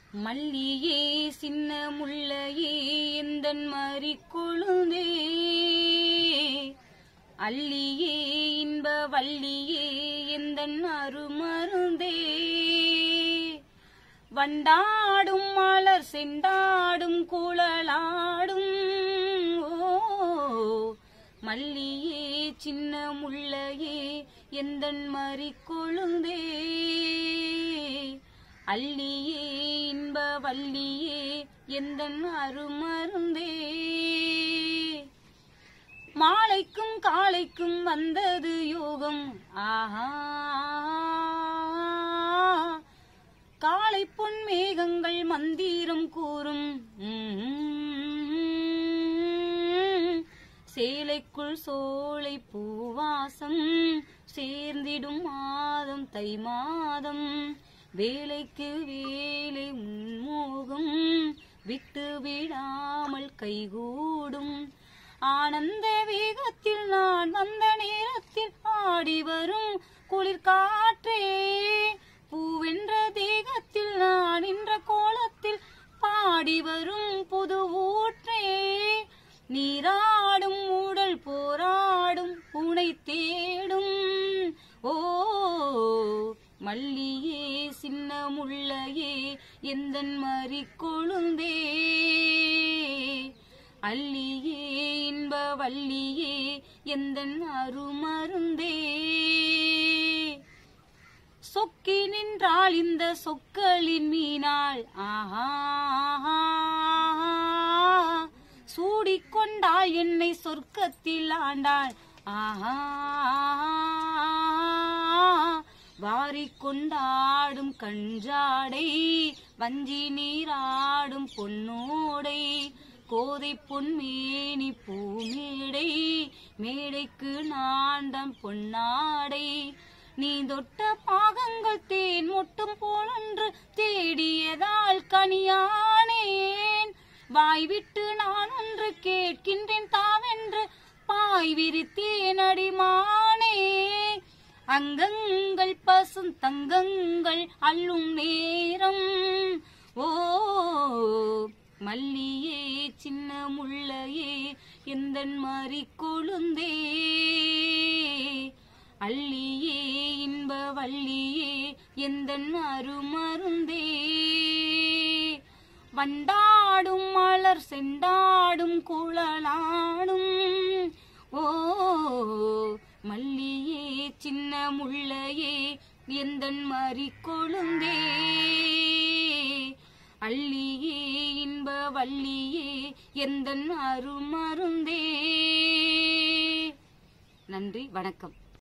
மல்லியே சின்ன முல்லையே எந்தன் மறி கொழுந்தே அல்லியே இன்ப வள்ளியே எந்தன் அருமருந்தே வண்டாடும் மலர் செண்டாடும் குழலாடும் ஓ மல்லியே சின்ன முல்லையே எந்தன் மறி கொழுந்தே அல்லியே இன்ப வள்ளியே எந்தன் அருமருந்தே மாலைக்கும் காலைக்கும் வந்தது யோகம் ஆஹா காலை பொன் மேகங்கள் மந்திரம் கூறும் உம். சேலைக்குள் சோலை பூவாசம் சேர்ந்திடும் மாதம் தை மாதம் வேலைக்கு வேலை முன்மோகம் விட்டு விடாமல் கைகூடும் ஆனந்த வேகத்தில் நான் வந்த நேரத்தில் ஆடி வரும் குளிர் காற்றே பூவென்ற தேகத்தில் நான் நின்ற கோலத்தில் பாடி வரும் புது ஊற்றே நீராடும் உடல் போராடும் உனை தேடும் ஓ மல்லியே சின்ன முல்லையே எந்தன் மறி கொழுந்தே அல்லியே இன்ப வள்ளியே எந்தன் அருமருந்தே சொக்கி நின்றாள் இந்த சொக்களின் மீனாள் ஆஹா சூடிக்கொண்டாள் என்னை சொர்க்கத்தில் ஆண்டாள் ஆஹா வாரிக்கொண்டாடும் கஞ்சாடை வஞ்சி நீராடும் பொன்னோடை கோதை பொன்மேனி பூமேடை மேடைக்கு நாண்டம் பொன்னாடை நீ தொட்ட பாகங்கள் தேன் முட்டும் போலன்று தேடியதால் கனியானேன் வாய் விட்டு நான் ஒன்று கேட்கின்றேன் தாவென்று பாய் விரித்தேன் அடிமானே அங்கங்கள் பசும் தங்கங்கள் அள்ளும் நேரம் ஓ மல்லியே சின்ன முல்லையே எந்தன் மாறி கொழுந்தே அல்லியே இன்ப வள்ளியே எந்தன் அருமருந்தே வண்டாடும் மலர் செண்டாடும் குழலாடும் ஓ மல்லியே சின்ன முல்லையே எந்தன் மறி கொழுந்தே அல்லியே இன்ப வள்ளியே எந்தன் அருமருந்தே நன்றி வணக்கம்